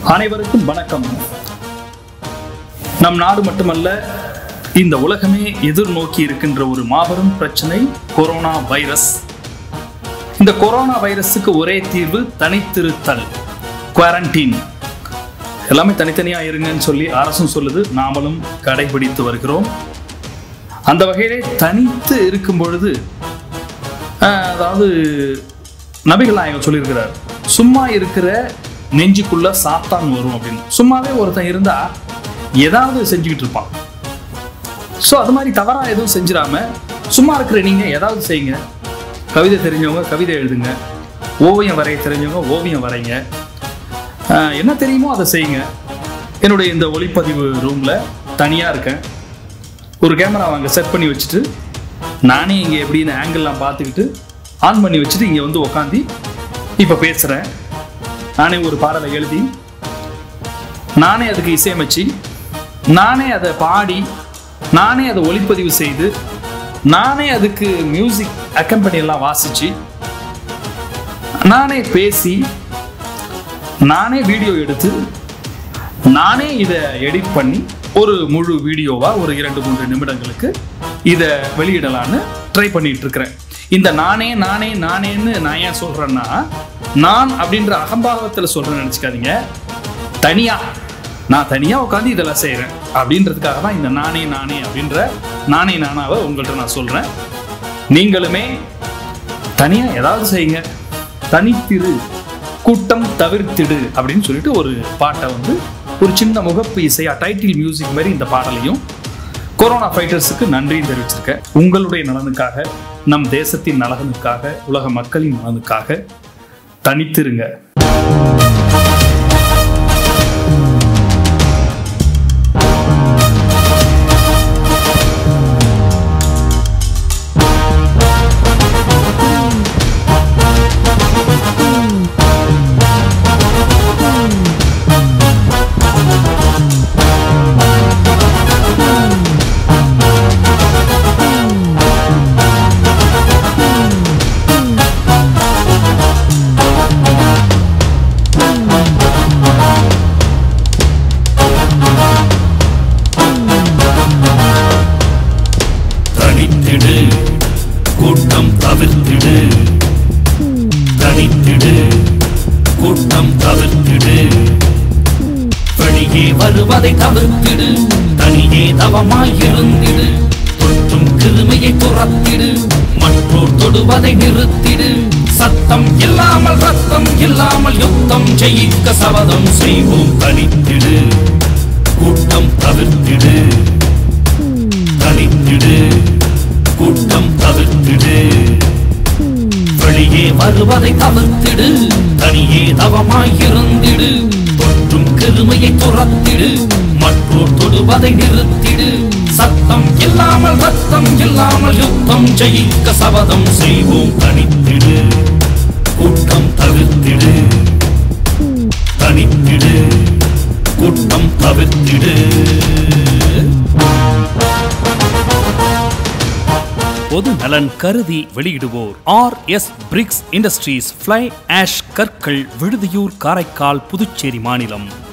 அனைவருக்கும் வணக்கம் நம் நாடு மட்டுமல்ல இந்த உலகமே எதிர்நோக்கி இருக்கின்ற ஒரு மாபெரும் பிரச்சனை கொரோனா வைரஸ் இந்த கொரோனா வைரஸுக்கு ஒரே தீர்வு தனித்திருத்தல் குவாரண்டீன் எல்லாமே தனித்தனியா இருங்கன்னு சொல்லி அரசும் சொல்லுது நாமளும் கடைபிடித்து வருகிறோம் அந்த வகையிலே தனித்து இருக்கும் பொழுது ஆஹ், அதாவது நபிகள் நாயகம் சொல்லியிருக்கிறார் சும்மா இருக்கிற நெஞ்சுக்குள்ள சாத்தான் வரும் அப்படின்னு சும்மாவே ஒருத்தன் இருந்தா ஏதாவது செஞ்சுக்கிட்டு இருப்பான் ஸோ அது மாதிரி தவறா எதுவும் செஞ்சிடாம சும்மா இருக்கிற நீங்க ஏதாவது செய்யுங்க கவிதை தெரிஞ்சவங்க கவிதை எழுதுங்க ஓவியம் வரைய தெரிஞ்சவங்க ஓவியம் வரைங்க ஆஹ், என்ன தெரியுமோ அதை செய்யுங்க என்னுடைய இந்த ஒளிப்பதிவு ரூம்ல தனியா இருக்கேன் ஒரு கேமரா அங்கே செட் பண்ணி வச்சுட்டு நானே இங்கே எப்படின்னு ஆங்கிள்லாம் பார்த்துக்கிட்டு ஆன் பண்ணி வச்சுட்டு இங்கே வந்து உக்காந்து இப்போ பேசுகிறேன் நானே ஒரு பாடலை எழுதி நானே அதுக்கு இசையமைச்சு நானே அதை பாடி நானே அதை ஒளிப்பதிவு செய்து நானே அதுக்கு மியூசிக் அக்கம்பெனி எல்லாம் வாசிச்சு நானே பேசி நானே வீடியோ எடுத்து நானே இதை எடிட் பண்ணி ஒரு முழு வீடியோவா ஒரு இரண்டு மூன்று நிமிடங்களுக்கு இதை வெளியிடலான்னு ட்ரை பண்ணிட்டு இருக்கிறேன் இந்த நானே நானே நானேன்னு நான் ஏன் சொல்றேன்னா நான் அப்படின்ற அகம்பாவத்தில் சொல்றேன்னு நினச்சிக்காதீங்க தனியா நான் தனியா உட்காந்து இதெல்லாம் செய்றேன் அப்படின்றதுக்காக தான் இந்த நானே நானே அப்படின்ற நானே நானாவை உங்கள்கிட்ட நான் சொல்றேன் நீங்களுமே தனியா ஏதாவது செய்யுங்க தனித்திரு கூட்டம் தவிர்த்திடு அப்படின்னு சொல்லிட்டு ஒரு பாட்டை வந்து ஒரு சின்ன முகப்பு இசையா டைட்டில் மியூசிக் மாதிரி இந்த பாடலையும் கொரோனா ஃபைட்டர்ஸுக்கு நன்றியும் தெரிவிச்சிருக்கேன் உங்களுடைய நலனுக்காக நம் தேசத்தின் நலனுக்காக உலக மக்களின் நலனுக்காக தனித்திருங்க தனித்திடு கூட்டம் தவிர்த்திடு தனித்திடு கூட்டம் தவிர்த்திடு வெளியே வருவதை தவிர்த்திடு தனியே தவமாய் இருந்திடு தொற்றும் கிருமையை துரத்திடு மற்றோர் தொடுவதை நிறுத்திடு சத்தம் இல்லாமல் ரத்தம் இல்லாமல் யுத்தம் ஜெயிக்க சபதம் செய்வோம் தனித்திடு கூட்டம் தவிர்த்திடு தனித்திடு கூட்டம் தவிர்த்திடு வெளியே வருவதை தவிர்த்திடு தனியே தவமாய் இருந்திடு தொற்றும் கிருமையை துரத்திடு மற்றோர் தொடுவதை நிறுத்திடு சத்தம் இல்லாமல் ரத்தம் இல்லாமல் யுத்தம் ஜெயிக்க சபதம் செய்வோம் தனித்திடு கூட்டம் தவிர்த்திடு தனித்திடு கூட்டம் தவிர்த்திடு பொது நலன் கருதி வெளியிடுவோர் R S bricks industries fly ash கற்கள் விடுதியூர் காரைக்கால் புதுச்சேரி மாநிலம்